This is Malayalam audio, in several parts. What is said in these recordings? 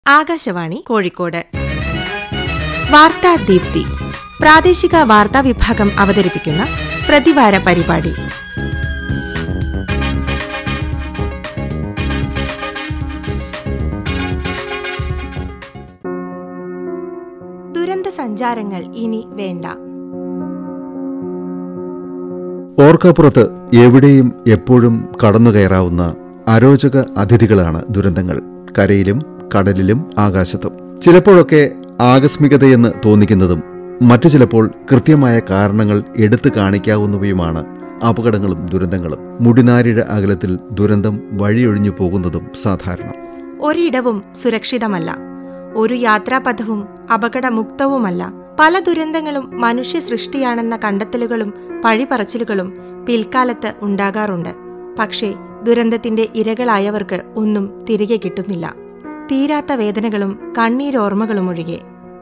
ആകാശവാണി കോഴിക്കോട് വാർത്താ ദീപ്തി പ്രാദേശിക വാർത്താ വിഭാഗം അവതരിപ്പിക്കുന്ന പ്രതിവാര പരിപാടി ദുരന്ത സഞ്ചാരങ്ങൾ ഇനി വേണ്ട ഓർക്കാപ്പുറത്ത് എവിടെയും എപ്പോഴും കടന്നുകയറാവുന്ന അരോചക അതിഥികളാണ് ദുരന്തങ്ങൾ കരയിലും കടലിലും ആകാശത്തും ചിലപ്പോഴൊക്കെ ആകസ്മികതയെന്ന് തോന്നിക്കുന്നതും മറ്റു ചിലപ്പോൾ കൃത്യമായ കാരണങ്ങൾ എടുത്തു കാണിക്കാവുന്നവയുമാണ് അപകടങ്ങളും ദുരന്തങ്ങളും മുടിനാരിഴ അകലത്തിൽ ദുരന്തം വഴിയൊഴിഞ്ഞു പോകുന്നതും സാധാരണം ഒരിടവും സുരക്ഷിതമല്ല ഒരു യാത്രാപഥവും അപകടമുക്തവുമല്ല പല ദുരന്തങ്ങളും മനുഷ്യ സൃഷ്ടിയാണെന്ന കണ്ടെത്തലുകളും പഴിപറച്ചിലുകളും പിൽക്കാലത്ത് ഉണ്ടാകാറുണ്ട് പക്ഷേ ദുരന്തത്തിന്റെ ഇരകളായവർക്ക് ഒന്നും തിരികെ കിട്ടുന്നില്ല തീരാത്ത വേദനകളും കണ്ണീരോർമ്മകളും ഒഴികെ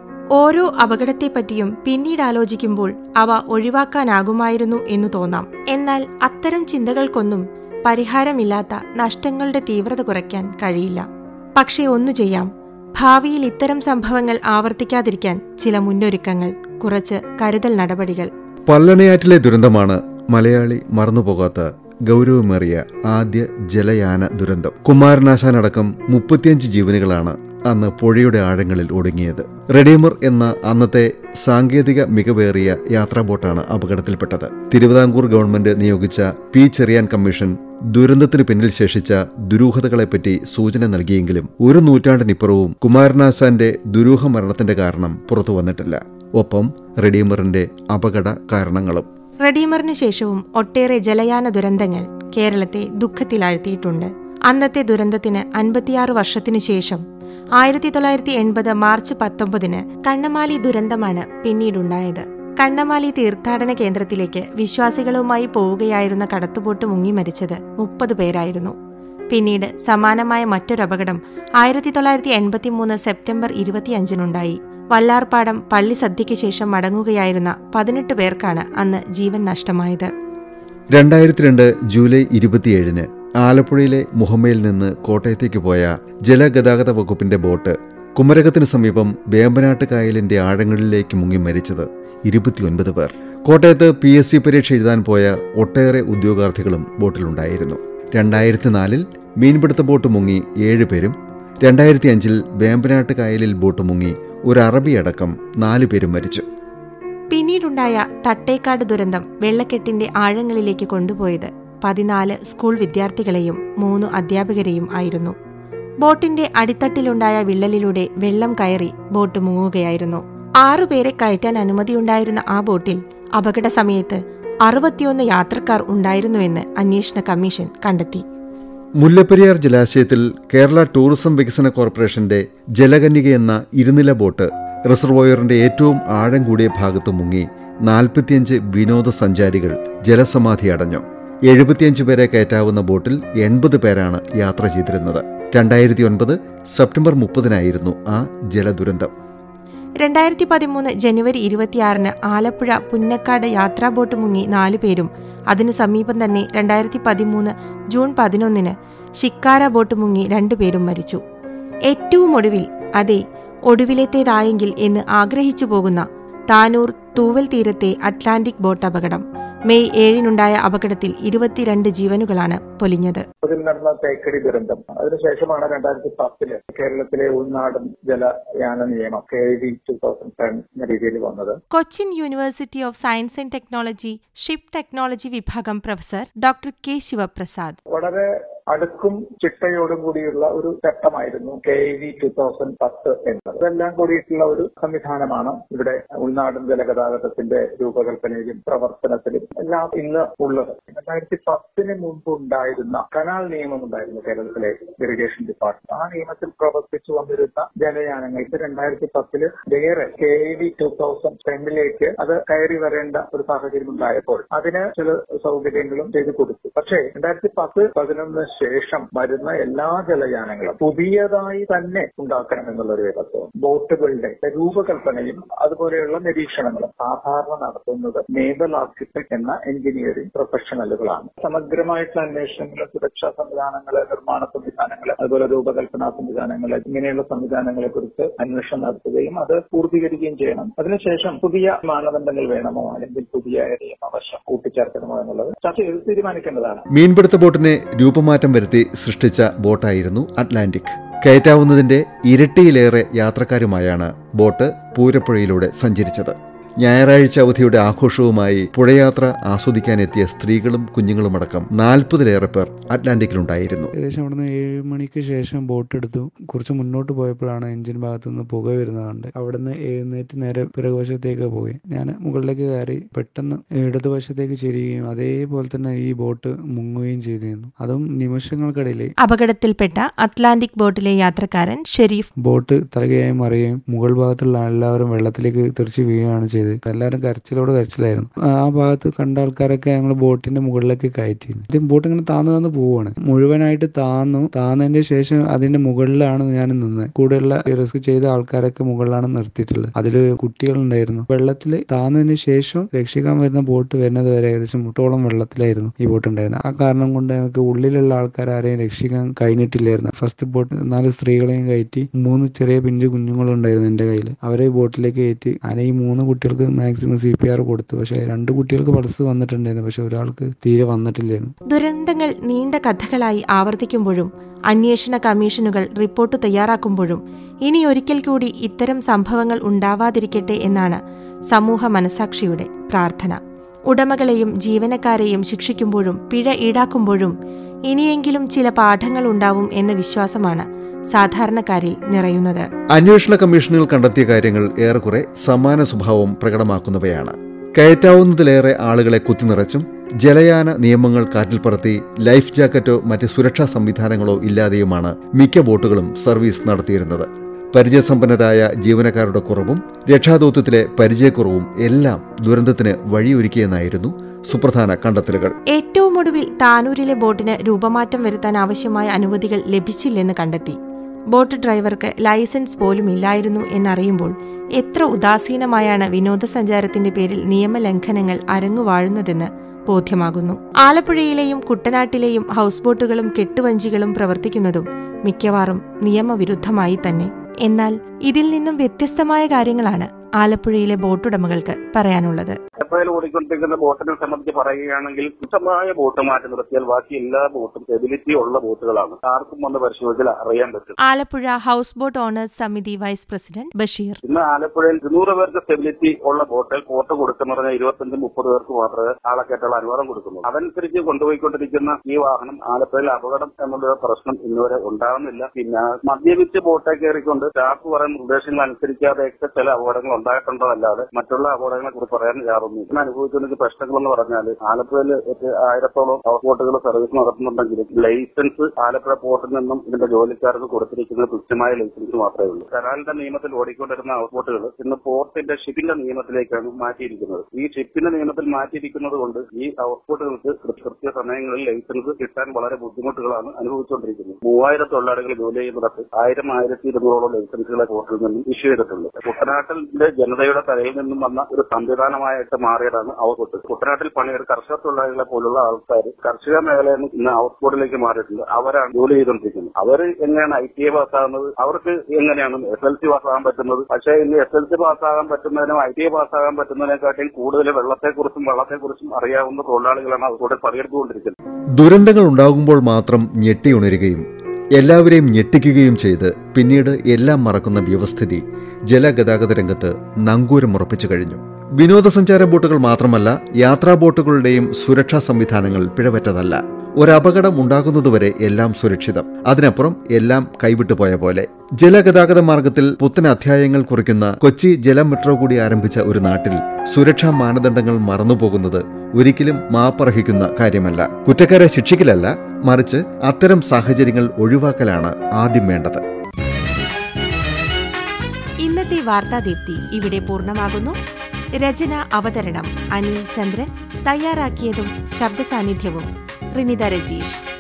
ഓരോ അപകടത്തെപ്പറ്റിയും പിന്നീട് ആലോചിക്കുമ്പോൾ അവ ഒഴിവാക്കാനാകുമായിരുന്നു എന്ന് തോന്നാം എന്നാൽ അത്തരം ചിന്തകൾക്കൊന്നും പരിഹാരമില്ലാത്ത നഷ്ടങ്ങളുടെ തീവ്രത കുറയ്ക്കാൻ കഴിയില്ല പക്ഷേ ഒന്നു ചെയ്യാം ഭാവിയിൽ ഇത്തരം സംഭവങ്ങൾ ആവർത്തിക്കാതിരിക്കാൻ ചില മുന്നൊരുക്കങ്ങൾ കുറച്ച് കരുതൽ നടപടികൾ പല്ലണയാറ്റിലെ ദുരന്തമാണ് മലയാളി മറന്നുപോകാത്ത ഗൗരവമേറിയ ആദ്യ ജലയാന ദുരന്തം കുമാരനാശാനടക്കം മുപ്പത്തിയഞ്ച് ജീവനുകളാണ് അന്ന് പുഴയുടെ ആഴങ്ങളിൽ ഒടുങ്ങിയത് റെഡീമർ എന്ന അന്നത്തെ സാങ്കേതിക മികവേറിയ യാത്രാ ബോട്ടാണ് അപകടത്തിൽപ്പെട്ടത് തിരുവിതാംകൂർ ഗവൺമെന്റ് നിയോഗിച്ച പി ചെറിയാൻ കമ്മീഷൻ ദുരന്തത്തിന് പിന്നിൽ ശേഷിച്ച ദുരൂഹതകളെപ്പറ്റി സൂചന നൽകിയെങ്കിലും ഒരു നൂറ്റാണ്ടിനിപ്പുറവും കുമാരനാശാന്റെ ദുരൂഹ മരണത്തിന്റെ കാരണം പുറത്തു വന്നിട്ടില്ല ഒപ്പം റെഡീമറിന്റെ അപകട കാരണങ്ങളും റെഡീമറിനു ശേഷവും ഒട്ടേറെ ജലയാന ദുരന്തങ്ങൾ കേരളത്തെ ദുഃഖത്തിലാഴ്ത്തിയിട്ടുണ്ട് അന്നത്തെ ദുരന്തത്തിന് അൻപത്തിയാറ് വർഷത്തിനു ശേഷം ആയിരത്തി തൊള്ളായിരത്തി എൺപത് മാർച്ച് പത്തൊമ്പതിന് കണ്ണമാലി ദുരന്തമാണ് പിന്നീടുണ്ടായത് കണ്ണമാലി തീർത്ഥാടന കേന്ദ്രത്തിലേക്ക് വിശ്വാസികളുമായി പോവുകയായിരുന്ന കടത്തുബോട്ട് മുങ്ങി മരിച്ചത് മുപ്പത് പേരായിരുന്നു പിന്നീട് സമാനമായ മറ്റൊരു അപകടം ആയിരത്തി തൊള്ളായിരത്തി എൺപത്തിമൂന്ന് സെപ്റ്റംബർ ഇരുപത്തിയഞ്ചിനുണ്ടായി വല്ലാർപാടം പള്ളി സദ്യയ്ക്ക് ശേഷം മടങ്ങുകയായിരുന്ന പതിനെട്ട് പേർക്കാണ് അന്ന് ജീവൻ നഷ്ടമായത് രണ്ടായിരത്തി രണ്ട് ജൂലൈ ഇരുപത്തിയേഴിന് ആലപ്പുഴയിലെ മുഹമ്മയിൽ നിന്ന് കോട്ടയത്തേക്ക് പോയ ജലഗതാഗത വകുപ്പിന്റെ ബോട്ട് കുമരകത്തിന് സമീപം വേമ്പനാട്ട് കായലിന്റെ ആഴങ്ങളിലേക്ക് മുങ്ങി മരിച്ചത് ഇരുപത്തിയൊൻപത് പേർ കോട്ടയത്ത് പി എസ് സി പരീക്ഷ എഴുതാൻ പോയ ഒട്ടേറെ ഉദ്യോഗാർത്ഥികളും ബോട്ടിലുണ്ടായിരുന്നു രണ്ടായിരത്തി നാലിൽ മീൻപിടുത്ത ബോട്ട് മുങ്ങി ഏഴുപേരും രണ്ടായിരത്തി അഞ്ചിൽ വേമ്പനാട്ട് കായലിൽ ബോട്ട് മുങ്ങി ഒരു അറബി അടക്കം നാലുപേരും മരിച്ചു പിന്നീടുണ്ടായ തട്ടേക്കാട് ദുരന്തം വെള്ളക്കെട്ടിന്റെ ആഴങ്ങളിലേക്ക് കൊണ്ടുപോയത് പതിനാല് സ്കൂൾ വിദ്യാർത്ഥികളെയും മൂന്ന് അധ്യാപകരെയും ആയിരുന്നു ബോട്ടിന്റെ അടിത്തട്ടിലുണ്ടായ വിള്ളലിലൂടെ വെള്ളം കയറി ബോട്ട് മുങ്ങുകയായിരുന്നു ആറുപേരെ കയറ്റാൻ അനുമതിയുണ്ടായിരുന്ന ആ ബോട്ടിൽ അപകട സമയത്ത് അറുപത്തിയൊന്ന് യാത്രക്കാർ ഉണ്ടായിരുന്നുവെന്ന് അന്വേഷണ കമ്മീഷൻ കണ്ടെത്തി മുല്ലപ്പെരിയാർ ജലാശയത്തിൽ കേരള ടൂറിസം വികസന കോർപ്പറേഷന്റെ ജലകന്യക എന്ന ഇരുനില ബോട്ട് റിസർവോയറിന്റെ ഏറ്റവും ആഴം കൂടിയ ഭാഗത്ത് മുങ്ങി നാൽപ്പത്തിയഞ്ച് വിനോദസഞ്ചാരികൾ ജലസമാധി അടഞ്ഞു എഴുപത്തിയഞ്ച് പേരെ കയറ്റാവുന്ന ബോട്ടിൽ എൺപത് പേരാണ് യാത്ര ചെയ്തിരുന്നത് രണ്ടായിരത്തി ഒൻപത് സെപ്റ്റംബർ മുപ്പതിനായിരുന്നു ആ ജലദുരന്തം രണ്ടായിരത്തി പതിമൂന്ന് ജനുവരി ഇരുപത്തിയാറിന് ആലപ്പുഴ പുന്നക്കാട് യാത്രാ ബോട്ട് മുങ്ങി നാലുപേരും അതിനു സമീപം തന്നെ രണ്ടായിരത്തി പതിമൂന്ന് ജൂൺ പതിനൊന്നിന് ഷിക്കാര ബോട്ട് മുങ്ങി രണ്ടുപേരും മരിച്ചു ഏറ്റവും ഒടുവിൽ അതെ ഒടുവിലത്തേതായെങ്കിൽ എന്ന് ആഗ്രഹിച്ചു പോകുന്ന താനൂർ തൂവൽ തീരത്തെ അറ്റ്ലാന്റിക് ബോട്ട് അപകടം മെയ് ഏഴിനുണ്ടായ അപകടത്തിൽ ഇരുപത്തിരണ്ട് ജീവനുകളാണ് പൊലിഞ്ഞത് അതിൽ നടന്ന തേക്കടി ദുരന്തം അതിനുശേഷമാണ് രണ്ടായിരത്തി പത്തില് കേരളത്തിലെ ഉൾനാടൻ ജലയാന നിയമം K V two thousand ten എന്ന രീതിയിൽ വന്നത് Cochin university of science and technology ship technology വിഭാഗം പ്രൊഫസർ ഡോക്ടർ കെ ശിവപ്രസാദ് വളരെ അടുക്കും ചിട്ടയോടും കൂടിയുള്ള ഒരു ചട്ടമായിരുന്നു കെ വി ടു തൗസൻഡ് പത്ത് എന്നത് ഇതെല്ലാം കൂടിയിട്ടുള്ള ഒരു സംവിധാനമാണ് ഇവിടെ ഉൾനാടൻ ജലഗതാഗതത്തിന്റെ രൂപകൽപ്പനയിലും പ്രവർത്തനത്തിലും എല്ലാം ഇന്ന് ഉള്ളത് രണ്ടായിരത്തി പത്തിന് മുമ്പ് ഉണ്ടായിരുന്ന കനാൽ നിയമം ഉണ്ടായിരുന്നു കേരളത്തിലെ ഇറിഗേഷൻ ഡിപ്പാർട്ട്മെന്റ് ആ നിയമത്തിൽ പ്രവർത്തിച്ചു വന്നിരുന്ന ജലയാനങ്ങൾക്ക് രണ്ടായിരത്തി പത്തില് വേറെ കെ വി ടു തൗസൻഡ് ടെന്നിലേക്ക് അത് കയറി വരേണ്ട ഒരു സാഹചര്യം ഉണ്ടായപ്പോൾ അതിന് ചില സൗകര്യങ്ങളും ചെയ്തു കൊടുത്തു പക്ഷേ രണ്ടായിരത്തി പത്ത് പതിനൊന്ന് ശേഷം വരുന്ന എല്ലാ ജലയാനങ്ങളും പുതിയതായി തന്നെ ഉണ്ടാക്കണം എന്നുള്ളൊരു വ്യവസ്ഥ ബോട്ടുകളുടെ രൂപകൽപ്പനയും അതുപോലെയുള്ള നിരീക്ഷണങ്ങളും സാധാരണ നടത്തുന്നത് നേവൽ ആർക്കിടെക്ട് എന്ന എഞ്ചിനീയറിംഗ് പ്രൊഫഷണലുകളാണ് സമഗ്രമായിട്ടുള്ള അന്വേഷണങ്ങൾ സുരക്ഷാ സംവിധാനങ്ങൾ നിർമ്മാണ സംവിധാനങ്ങൾ അതുപോലെ രൂപകൽപ്പനാ സംവിധാനങ്ങൾ ഇങ്ങനെയുള്ള സംവിധാനങ്ങളെ കുറിച്ച് അന്വേഷണം നടത്തുകയും അത് പൂർത്തീകരിക്കുകയും ചെയ്യണം അതിനുശേഷം പുതിയ മാനദണ്ഡങ്ങൾ വേണമോ അല്ലെങ്കിൽ പുതിയ നിയമവശം കൂട്ടിച്ചേർക്കണമോ എന്നുള്ളത് ചർച്ച ചെയ്ത് തീരുമാനിക്കേണ്ടതാണ് മീൻപിടുത്ത ബോട്ടിനെ രൂപമാറ്റം വരുത്തി സൃഷ്ടിച്ച ബോട്ടായിരുന്നു അറ്റ്ലാന്റിക് കയറ്റാവുന്നതിന്റെ ഇരട്ടിയിലേറെ യാത്രക്കാരുമായാണ് ബോട്ട് പൂരപ്പുഴയിലൂടെ സഞ്ചരിച്ചത് ഞായറാഴ്ച അവധിയുടെ ആഘോഷവുമായി പുഴയാത്ര ആസ്വദിക്കാനെത്തിയ സ്ത്രീകളും കുഞ്ഞുങ്ങളുമടക്കം നാൽപ്പതിലേറെ പേർ അറ്റ്ലാന്റിക്കിലുണ്ടായിരുന്നു ഏകദേശം അവിടുന്ന് ഏഴ് മണിക്ക് ശേഷം ബോട്ട് എടുത്തു കുറച്ച് മുന്നോട്ട് പോയപ്പോഴാണ് എഞ്ചിൻ ഭാഗത്തു നിന്ന് പുക വരുന്നത് കണ്ട് അവിടുന്ന് എഴുന്നേറ്റ് നേരെ പിറകുവശത്തേക്ക് പോയി ഞാൻ മുകളിലേക്ക് കയറി പെട്ടെന്ന് ഇടതുവശത്തേക്ക് ചെരിയുകയും അതേപോലെ തന്നെ ഈ ബോട്ട് മുങ്ങുകയും ചെയ്തിരുന്നു അതും നിമിഷങ്ങൾക്കിടയിൽ അപകടത്തിൽപ്പെട്ട അറ്റ്ലാന്റിക് ബോട്ടിലെ യാത്രക്കാരൻ ഷെരീഫ് ബോട്ട് തലകയായി മറിയുകയും മുകൾ ഭാഗത്തുള്ള എല്ലാവരും വെള്ളത്തിലേക്ക് തെറിച്ച് വീഴുകയാണ് ചെയ്തത് എല്ലാവരും കരച്ചിലോട് കരച്ചിലായിരുന്നു ആ ഭാഗത്ത് കണ്ട ആൾക്കാരൊക്കെ ഞങ്ങൾ ബോട്ടിന്റെ മുകളിലേക്ക് കയറ്റിയിരുന്നു ആദ്യം ബോട്ട് ഇങ്ങനെ താന്നു താന്ന് പോവുകയാണ് മുഴുവനായിട്ട് താന്നു താന്നതിന്റെ ശേഷം അതിന്റെ മുകളിലാണ് ഞാൻ നിന്നത് കൂടെയുള്ള റിസ്ക് ചെയ്ത ആൾക്കാരൊക്കെ മുകളിലാണ് നിർത്തിയിട്ടുള്ളത് അതിൽ കുട്ടികളുണ്ടായിരുന്നു വെള്ളത്തിൽ താന്നതിന് ശേഷം രക്ഷിക്കാൻ വരുന്ന ബോട്ട് വരുന്നത് വരെ ഏകദേശം മുട്ടോളം വെള്ളത്തിലായിരുന്നു ഈ ബോട്ട് ഉണ്ടായിരുന്നത് ആ കാരണം കൊണ്ട് ഞങ്ങൾക്ക് ഉള്ളിലുള്ള ആൾക്കാരെ ആരെയും രക്ഷിക്കാൻ കഴിഞ്ഞിട്ടില്ലായിരുന്നു ഫസ്റ്റ് ബോട്ട് നാല് സ്ത്രീകളെയും കയറ്റി മൂന്ന് ചെറിയ പിഞ്ചു കുഞ്ഞുങ്ങളുണ്ടായിരുന്നു എന്റെ കയ്യിൽ അവരെ ഈ ബോട്ടിലേക്ക് കയറ്റി അങ്ങനെ ഈ മൂന്ന് കുട്ടികൾക്ക് മാക്സിമം സി പി ആർ കൊടുത്തു പക്ഷെ രണ്ട് കുട്ടികൾക്ക് പൾസ് വന്നിട്ടുണ്ടായിരുന്നു പക്ഷെ ഒരാൾക്ക് തീരെ വന്നിട്ടില്ലായിരുന്നു ദുരന്തങ്ങൾ നീണ്ട കഥകളായി ആവർത്തിക്കുമ്പോഴും അന്വേഷണ കമ്മീഷനുകൾ റിപ്പോർട്ട് തയ്യാറാക്കുമ്പോഴും ഇനി ഒരിക്കൽ കൂടി ഇത്തരം സംഭവങ്ങൾ ഉണ്ടാവാതിരിക്കട്ടെ എന്നാണ് സമൂഹ മനസാക്ഷിയുടെ പ്രാർത്ഥന ഉടമകളെയും ജീവനക്കാരെയും ശിക്ഷിക്കുമ്പോഴും പിഴ ഈടാക്കുമ്പോഴും ഇനിയെങ്കിലും ചില പാഠങ്ങൾ ഉണ്ടാവും എന്ന വിശ്വാസമാണ് സാധാരണക്കാരിൽ നിറയുന്നത് അന്വേഷണ കമ്മീഷനുകൾ കണ്ടെത്തിയ കാര്യങ്ങൾ ഏറെക്കുറെ സമാന സ്വഭാവം പ്രകടമാക്കുന്നവയാണ് കയറ്റാവുന്നതിലേറെ ആളുകളെ കുത്തിനിറച്ചും ജലയാന നിയമങ്ങൾ കാറ്റിൽ പറത്തി ലൈഫ് ജാക്കറ്റോ മറ്റ് സുരക്ഷാ സംവിധാനങ്ങളോ ഇല്ലാതെയുമാണ് മിക്ക ബോട്ടുകളും സർവീസ് നടത്തിയിരുന്നത് പരിചയസമ്പന്നരായ ജീവനക്കാരുടെ കുറവും രക്ഷാദൌത്യത്തിലെ പരിചയക്കുറവും എല്ലാം ദുരന്തത്തിന് വഴിയൊരുക്കിയെന്നായിരുന്നു സുപ്രധാന കണ്ടെത്തലുകൾ ഏറ്റവും ഒടുവിൽ താനൂരിലെ ബോട്ടിന് രൂപമാറ്റം വരുത്താൻ ആവശ്യമായ അനുമതികൾ ലഭിച്ചില്ലെന്ന് കണ്ടെത്തി ബോട്ട് ഡ്രൈവർക്ക് ലൈസൻസ് പോലും ഇല്ലായിരുന്നു എന്നറിയുമ്പോൾ എത്ര ഉദാസീനമായാണ് വിനോദസഞ്ചാരത്തിന്റെ പേരിൽ നിയമലംഘനങ്ങൾ അരങ്ങുവാഴുന്നതെന്ന് ബോധ്യമാകുന്നു ആലപ്പുഴയിലെയും കുട്ടനാട്ടിലെയും ഹൗസ് ബോട്ടുകളും കെട്ടുവഞ്ചികളും പ്രവർത്തിക്കുന്നതും മിക്കവാറും നിയമവിരുദ്ധമായി തന്നെ എന്നാൽ ഇതിൽ നിന്നും വ്യത്യസ്തമായ കാര്യങ്ങളാണ് ആലപ്പുഴയിലെ ബോട്ടുടമകൾക്ക് പറയാനുള്ളത് ആലപ്പുഴയിൽ ഓടിക്കൊണ്ടിരിക്കുന്ന ബോട്ടിനെ സംബന്ധിച്ച് പറയുകയാണെങ്കിൽ തുച്ഛമായ ബോട്ട് മാറ്റി നിർത്തിയാൽ ബാക്കി എല്ലാ ബോട്ടും എബിലിറ്റി ഉള്ള ബോട്ടുകളാണ് ആർക്കും വന്ന് പരിശോധിച്ചാൽ അറിയാൻ പറ്റും ആലപ്പുഴ ഹൗസ് ബോട്ട് ഓണേഴ്സ് സമിതി വൈസ് പ്രസിഡന്റ് ബഷീർ ഇന്ന് ആലപ്പുഴയിൽ ഇരുന്നൂറ് പേർക്ക് സ്റ്റെബിലിറ്റി ഉള്ള ബോട്ടിൽ കോട്ട് കൊടുക്കുന്ന പറഞ്ഞാൽ ഇരുപത്തഞ്ച് മുപ്പത് പേർക്ക് മാത്രമേ ആളെ കയറ്റാനുള്ള അനുവാദം കൊടുക്കുന്നുള്ളൂ അതനുസരിച്ച് കൊണ്ടുപോയിക്കൊണ്ടിരിക്കുന്ന ഈ വാഹനം ആലപ്പുഴയിൽ അപകടം എന്നുള്ള പ്രശ്നം ഇന്നുവരെ ഉണ്ടാകുന്നില്ല പിന്നെ മദ്യപിച്ച് ബോട്ടെ കയറിക്കൊണ്ട് സ്റ്റാഫ് പറയുന്ന നിർദ്ദേശങ്ങൾ അനുസരിക്കാതെയൊക്കെ ചില അപകടങ്ങൾ ഉണ്ടായിട്ടുണ്ടോ അല്ലാതെ മറ്റുള്ള അപകടങ്ങളെ കുറിച്ച് പറയാൻ യാതൊന്നും ഇന്ന് അനുഭവിച്ചുകൊണ്ടിരിക്കുന്ന പ്രശ്നങ്ങൾ എന്ന് പറഞ്ഞാൽ ആലപ്പുഴയിൽ ഒരു ആയിരത്തോളം ഹൗസ് ബോട്ടുകൾ സർവീസ് നടത്തുന്നുണ്ടെങ്കിലും ലൈസൻസ് ആലപ്പുഴ പോർട്ടിൽ നിന്നും ഇതിന്റെ ജോലിക്കാർക്ക് കൊടുത്തിരിക്കുന്നത് തുച്ഛമായ ലൈസൻസ് മാത്രമേ ഉള്ളൂ കരാലിന്റെ നിയമത്തിൽ ഓടിക്കൊണ്ടിരുന്ന ഹൗസ് ബോട്ടുകൾ ഇന്ന് പോർട്ടിന്റെ ഷിപ്പിന്റെ നിയമത്തിലേക്കാണ് മാറ്റിയിരിക്കുന്നത് ഈ ഷിപ്പിന്റെ നിയമത്തിൽ മാറ്റിയിരിക്കുന്നത് കൊണ്ട് ഈ ഹൗസ് ബോട്ടുകൾക്ക് കൃത്യ സമയങ്ങളിൽ ലൈസൻസ് കിട്ടാൻ വളരെ ബുദ്ധിമുട്ടുകളാണ് അനുഭവിച്ചുകൊണ്ടിരിക്കുന്നത് മൂവായിരം തൊഴിലാളികൾ ജോലി ചെയ്യുന്നിടത്ത് ആയിരം ആയിരത്തി ഇരുന്നൂറോളം ലൈസൻസുകളെ പോർട്ടിൽ നിന്നും ഇഷ്യൂ ചെയ്തിട്ടുള്ളത് കുട്ടനാട്ടിലെ ജനതയുടെ തലയിൽ നിന്നും വന്ന ഒരു സംവിധാനമായിട്ട് മാറിയതാണ് ഹൗസ് ബോട്ട് കുട്ടനാട്ടിൽ പണിയൊരു കർഷക തൊഴിലാളികളെ പോലുള്ള ആൾക്കാർ കാർഷിക മേഖലയിൽ നിന്ന് ഇന്ന് ഹൗസ് ബോട്ടിലേക്ക് മാറിയിട്ടുണ്ട് അവരാണ് ജോലി ചെയ്തുകൊണ്ടിരിക്കുന്നത് അവർ എങ്ങനെയാണ് ഐ ടി എ പാസ്സാകുന്നത് അവർക്ക് എങ്ങനെയാണ് എസ് എൽ സി പാസ്സാകാൻ പറ്റുന്നത് പക്ഷേ ഇന്ന് എസ് എൽ സി പാസ്സാകാൻ പറ്റുന്നതിനും ഐ ടി എ പാസ്സാകാൻ പറ്റുന്നതിനെക്കാട്ടിയും കൂടുതൽ വെള്ളത്തെക്കുറിച്ചും വള്ളത്തെക്കുറിച്ചും അറിയാവുന്ന തൊഴിലാളികളാണ് ഹൗസ് ബോട്ടിൽ പണിയെടുത്തുകൊണ്ടിരിക്കുന്നത് ദുരന്തങ്ങൾ ഉണ്ടാകുമ്പോൾ മാത്രം ഞെട്ടിയുണരുകയും എല്ലാവരെയും ഞെട്ടിക്കുകയും ചെയ്ത് പിന്നീട് എല്ലാം മറക്കുന്ന വ്യവസ്ഥിതി ജലഗതാഗത രംഗത്ത് നങ്കൂരമുറപ്പിച്ചു കഴിഞ്ഞു വിനോദസഞ്ചാര ബോട്ടുകൾ മാത്രമല്ല യാത്രാ ബോട്ടുകളുടെയും സുരക്ഷാ സംവിധാനങ്ങൾ പിഴവറ്റതല്ല ഒരപകടം ഉണ്ടാകുന്നതുവരെ എല്ലാം സുരക്ഷിതം അതിനപ്പുറം എല്ലാം കൈവിട്ടു പോയ പോലെ ജലഗതാഗത മാർഗത്തിൽ പുത്തൻ അധ്യായങ്ങൾ കുറിക്കുന്ന കൊച്ചി ജല മെട്രോ കൂടി ആരംഭിച്ച ഒരു നാട്ടിൽ സുരക്ഷാ മാനദണ്ഡങ്ങൾ മറന്നുപോകുന്നത് ഒരിക്കലും മാപ്പർഹിക്കുന്ന കാര്യമല്ല കുറ്റക്കാരെ ശിക്ഷിക്കലല്ല മറിച്ച് അത്തരം സാഹചര്യങ്ങൾ ഒഴിവാക്കലാണ് ആദ്യം വേണ്ടത് ഇന്നത്തെ വാർത്താദീപ്തി ഇവിടെ പൂർണ്ണമാകുന്നു രചന അവതരണം അനിൽ ചന്ദ്രൻ തയ്യാറാക്കിയതും ശബ്ദസാന്നിധ്യവും റിനിത രജീഷ്